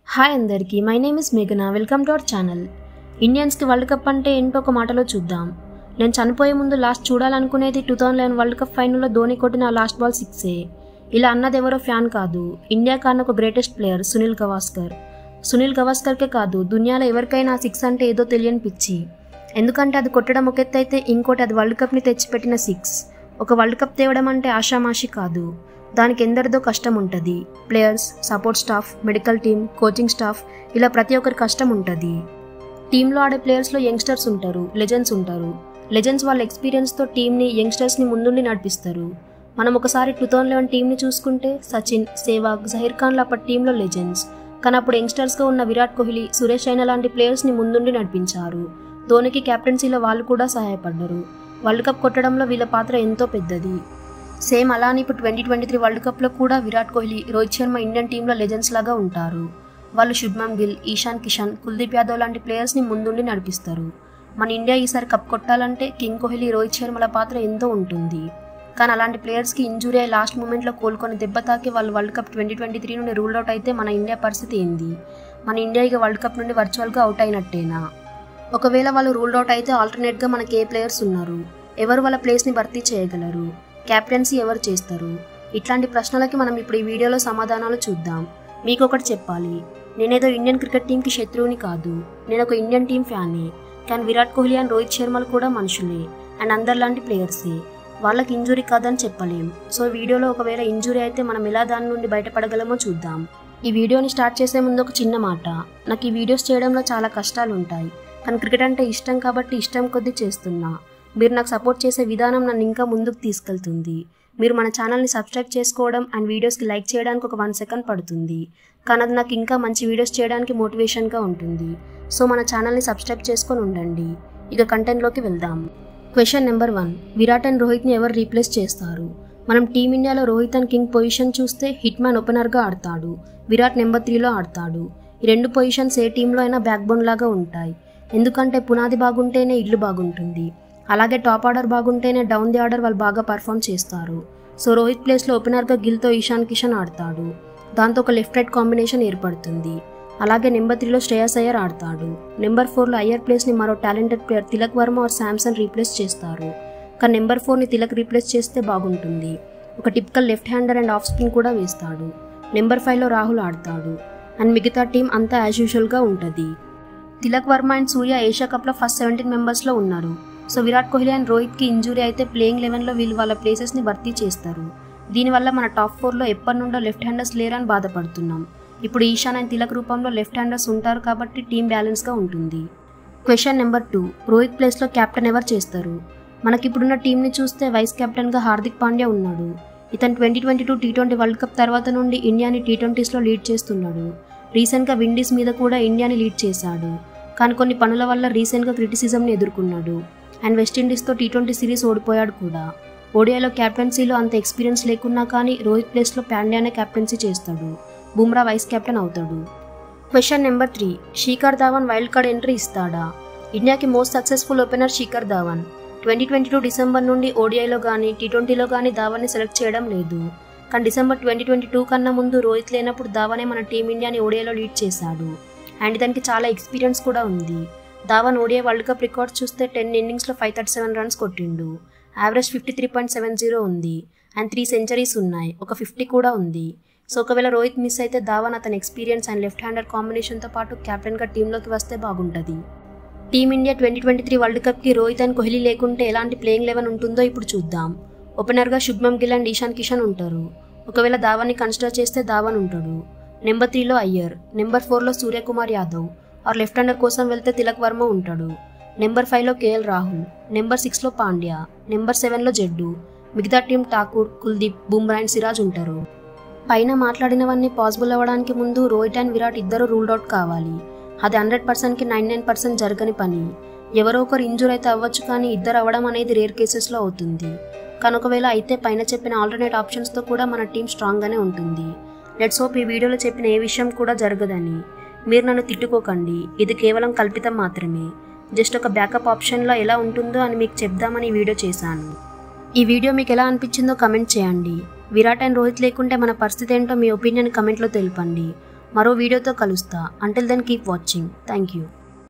hi అందరికీ my name is మేఘన welcome to our channel ఇండియన్స్కి వరల్డ్ కప్ అంటే ఏంటో ఒక మాటలో చూద్దాం నేను చనిపోయే ముందు లాస్ట్ చూడాలనుకునేది two thousand eleven world cup ఫైనల్లో ధోని కొట్టిన లాస్ట్ బాల్ సిక్సే ఇలా అన్నది ఎవరో ఫ్యాన్ కాదు ఇండియా కాన్న ఒక గ్రేటెస్ట్ ప్లేయర్ సునీల్ గవాస్కర్ సునీల్ గవాస్కర్కే కాదు దునియాలో ఎవరికైనా ఆ సిక్స్ అంటే ఏదో తెలియని పిచ్చి ఎందుకంటే అది కొట్టడం ఒక ఎత్తు అయితే ఇంకోటి అది వరల్డ్ కప్ని తెచ్చిపెట్టిన సిక్స్ ఒక వరల్డ్ కప్ తేవడం అంటే ఆషామాషి కాదు దానికి ఎందరిదో కష్టం ఉంటుంది players support staff medical team coaching staff ఇలా ప్రతి ఒక్కరి కష్టం ఉంటుంది టీంలో ఆడే ప్లేయర్స్లో యంగ్స్టర్స్ ఉంటారు లెజెండ్స్ ఉంటారు లెజెండ్స్ వాళ్ళ ఎక్స్పీరియన్స్తో టీంని యంగ్స్టర్స్ని ముందుండి నడిపిస్తారు మనం ఒకసారి టూ థౌజండ్ లెవెన్ టీంని చూసుకుంటే సచిన్ సేవాగ్ జహీర్ ఖాన్ల అప్పటి టీంలో లెజెండ్స్ కానీ అప్పుడు యంగ్స్టర్స్గా ఉన్న విరాట్ కోహ్లీ సురేష్ రైనా లాంటి ప్లేయర్స్ని ముందుండి నడిపించారు ధోనికి కెప్టెన్సీలో వాళ్ళు కూడా సహాయపడ్డారు వరల్డ్ కప్ కొట్టడంలో వీళ్ళ పాత్ర ఎంతో పెద్దది సేమ్ అలానే ఇప్పుడు ట్వంటీ ట్వంటీ త్రీ వరల్డ్ కప్లో కూడా విరాట్ కోహ్లీ రోహిత్ శర్మ ఇండియన్ టీంలో లెజెండ్స్ లాగా ఉంటారు వాళ్ళు శుభ్మన్ గిల్ ఈశాన్ కిషన్ కుల్దీప్ యాదవ్ లాంటి ప్లేయర్స్ని ముందుండి నడిపిస్తారు మన ఇండియా ఈసారి కప్ కొట్టాలంటే కింగ్ కోహ్లీ రోహిత్ శర్మల పాత్ర ఎంతో ఉంటుంది కానీ అలాంటి ప్లేయర్స్కి ఇంజురీ అయ్యి లాస్ట్ మూమెంట్లో కోలుకొని దెబ్బ తాకి వాళ్ళు world cup twenty twenty three నుండి రూల్ అవుట్ అయితే మన ఇండియా పరిస్థితి ఏంది మన ఇండియా ఇక వరల్డ్ కప్ నుండి వర్చువల్గా అవుట్ అయినట్టేనా ఒకవేళ వాళ్ళు రూల్డ్ అవుట్ అయితే ఆల్టర్నేట్గా మనకి ఏ ప్లేయర్స్ ఉన్నారు ఎవరు వాళ్ళ ప్లేస్ని భర్తీ చేయగలరు క్యాప్టెన్సీ ఎవరు చేస్తారు ఇట్లాంటి ప్రశ్నలకి మనం ఇప్పుడు ఈ వీడియోలో సమాధానాలు చూద్దాం మీకు ఒకటి చెప్పాలి నేనేదో ఇండియన్ క్రికెట్ టీంకి శత్రువుని కాదు నేను ఒక ఇండియన్ టీం ఫ్యాన్ని కానీ విరాట్ కోహ్లీ అండ్ రోహిత్ శర్మలు కూడా మనుషులే అండ్ అందరిలాంటి ప్లేయర్సే వాళ్ళకి ఇంజురీ కాదని చెప్పలేం సో వీడియోలో ఒకవేళ ఇంజురీ అయితే మనం ఎలా దాని నుండి బయటపడగలమో చూద్దాం ఈ వీడియోని స్టార్ట్ చేసే ముందు ఒక చిన్న మాట నాకు ఈ వీడియోస్ చేయడంలో చాలా కష్టాలు ఉంటాయి కానీ క్రికెట్ అంటే ఇష్టం కాబట్టి ఇష్టం కొద్దీ చేస్తున్నా మీరు నాకు సపోర్ట్ చేసే విధానం నన్ను ఇంకా ముందుకు తీసుకెళ్తుంది మీరు మన ఛానల్ని సబ్స్క్రైబ్ చేసుకోవడం అండ్ వీడియోస్కి లైక్ చేయడానికి ఒక వన్ సెకండ్ పడుతుంది కానీ అది నాకు ఇంకా మంచి వీడియోస్ చేయడానికి మోటివేషన్గా ఉంటుంది సో మన ఛానల్ని సబ్స్క్రైబ్ చేసుకొని ఉండండి ఇక కంటెంట్లోకి వెళ్దాం question number one Virat and రోహిత్ని ఎవరు రీప్లేస్ చేస్తారు మనం టీమిండియాలో రోహిత్ అండ్ కింగ్ పొజిషన్ చూస్తే హిట్ మ్యాన్ ఓపెనర్గా ఆడతాడు విరాట్ నెంబర్ త్రీలో ఆడతాడు ఈ రెండు పొజిషన్స్ ఏ టీంలో అయినా బ్యాక్ బోన్ లాగా ఉంటాయి ఎందుకంటే పునాది బాగుంటేనే ఇల్లు బాగుంటుంది అలాగే టాప్ ఆర్డర్ బాగుంటేనే డౌన్ ది ఆర్డర్ వాళ్ళు బాగా పర్ఫామ్ చేస్తారు సో రోహిత్ ప్లేస్లో ఓపెనర్గా గిల్తో ఈశాన్ కిషన్ ఆడతాడు దాంతో ఒక లెఫ్ట్ రైట్ కాంబినేషన్ ఏర్పడుతుంది అలాగే నెంబర్ త్రీలో శ్రేయస్ అయ్యర్ ఆడతాడు నెంబర్ ఫోర్లో అయ్యర్ ప్లేస్ని మరో talented player Tilak Varma or Samson replace చేస్తారు కానీ నెంబర్ ఫోర్ని తిలక్ రీప్లేస్ చేస్తే బాగుంటుంది ఒక typical left hander and off spin కూడా వేస్తాడు నెంబర్ ఫైవ్లో రాహుల్ ఆడతాడు అండ్ మిగతా టీం అంతా యాజ్ యూజువల్గా ఉంటుంది తిలక్ వర్మ అండ్ సూర్య ఏషియా కప్లో ఫస్ట్ సెవెంటీన్ మెంబర్స్లో ఉన్నారు సో విరాట్ కోహ్లీ అండ్ రోహిత్కి ఇంజురీ అయితే ప్లేయింగ్ లెవెన్లో వీళ్ళు వాళ్ళ ప్లేసెస్ని భర్తీ చేస్తారు దీనివల్ల మన టాప్ ఫోర్లో ఎప్పటి నుండో లెఫ్ట్ హ్యాండర్స్ లేరని బాధపడుతున్నాం ఇప్పుడు ఈశాన్ అండ్ తిలక్ రూపంలో లెఫ్ట్ హ్యాండర్స్ ఉంటారు కాబట్టి టీం బ్యాలెన్స్గా ఉంటుంది క్వశ్చన్ నెంబర్ టూ రోహిత్ ప్లేస్లో కెప్టెన్ ఎవరు చేస్తారు మనకిప్పుడున్న టీంని చూస్తే వైస్ కెప్టెన్గా హార్దిక్ పాండ్యా ఉన్నాడు ఇతను twenty twenty two T twenty world cup తర్వాత నుండి ఇండియాని టీ ట్వంటీస్లో లీడ్ చేస్తున్నాడు రీసెంట్గా విండీస్ మీద కూడా ఇండియాని లీడ్ చేశాడు కానీ కొన్ని పనుల వల్ల రీసెంట్గా క్రిటిసిజంని ఎదుర్కొన్నాడు అండ్ వెస్టిండీస్తో టీ ట్వంటీ సిరీస్ ఓడిపోయాడు కూడా ఓడియాలో క్యాప్టెన్సీలో అంత ఎక్స్పీరియన్స్ లేకున్నా కానీ రోహిత్ ప్లేస్లో పాండ్యానే క్యాప్టెన్సీ చేస్తాడు బుమ్రా వైస్ కెప్టెన్ అవుతాడు question number three Shikhar Dhawan wild card entry ఇస్తాడా ఇండియాకి most successful opener Shikhar Dhawan twenty twenty two December నుండి ఓడిఐలో కానీ టీ ట్వంటీలో కానీ ధావన్ని సెలెక్ట్ చేయడం లేదు కానీ డిసెంబర్ ట్వంటీ ట్వంటీ టూ కన్నా ముందు రోహిత్ లేనప్పుడు ధావనే మన టీమిండియాని ఓడిఐలో లీడ్ చేశాడు అండ్ ఇతనికి చాలా ఎక్స్పీరియన్స్ కూడా ఉంది Dhawan ODI world cup record చూస్తే టెన్ ఇన్నింగ్స్లో ఫైవ్ థర్టీ సెవెన్ రన్స్ కొట్టిండు average fifty three point seven zero ఉంది అండ్ త్రీ సెంచరీస్ ఉన్నాయి ఒక ఫిఫ్టీ కూడా ఉంది సో ఒకవేళ రోహిత్ మిస్ అయితే ధావన్ అతని ఎక్స్పీరియన్స్ అండ్ లెఫ్ట్ హ్యాండర్ కాంబినేషన్తో పాటు కెప్టెన్గా టీంలోకి వస్తే బాగుంటుంది team India twenty twenty three world కప్కి రోహిత్ అండ్ కోహ్లీ లేకుంటే ఎలాంటి ప్లేయింగ్ లెవెన్ ఉంటుందో ఇప్పుడు చూద్దాం ఓపెనర్గా శుభ్మన్ గిల్ అండ్ ఈశాన్ కిషన్ ఉంటారు ఒకవేళ ధావన్ని కన్సిడర్ చేస్తే ధావన్ ఉంటాడు నెంబర్ త్రీలో అయ్యర్ నెంబర్ ఫోర్లో Suryakumar Yadav or left hander కోసం వెళ్తే తిలక్ వర్మ ఉంటాడు నెంబర్ ఫైవ్లో కేఎల్ రాహుల్ నెంబర్ సిక్స్లో పాండ్యా నెంబర్ సెవెన్లో జడ్డు మిగతా టీం ఠాకూర్ కుల్దీప్ బుమ్రా అండ్ సిరాజ్ ఉంటారు పైన మాట్లాడినవన్నీ పాసిబుల్ అవ్వడానికి ముందు రోహిత్ అండ్ విరాట్ ఇద్దరు రూల్డ్ అవుట్ కావాలి అది హండ్రెడ్ పర్సెంట్కి నైన్ నైన్ పర్సెంట్ జరగని పని ఎవరో ఒకరు ఇంజూర్ అయితే అవ్వచ్చు కానీ ఇద్దరు అవ్వడం అనేది రేర్ కేసెస్లో అవుతుంది కానీ ఒకవేళ అయితే పైన చెప్పిన ఆల్టర్నేట్ ఆప్షన్స్తో కూడా మన టీం స్ట్రాంగ్గానే ఉంటుంది లెట్స్ హోప్ ఈ వీడియోలో చెప్పిన ఏ విషయం కూడా జరగదని మీరు నన్ను తిట్టుకోకండి ఇది కేవలం కల్పితం మాత్రమే జస్ట్ ఒక బ్యాకప్ ఆప్షన్లో ఎలా ఉంటుందో అని మీకు చెప్దామని ఈ వీడియో చేశాను ఈ వీడియో మీకు ఎలా అనిపించిందో కమెంట్ చేయండి విరాట్ అండ్ రోహిత్ లేకుంటే మన పరిస్థితి ఏంటో మీ ఒపీనియన్ కమెంట్లో తెలపండి మరో వీడియోతో కలుస్తా until then keep watching thank you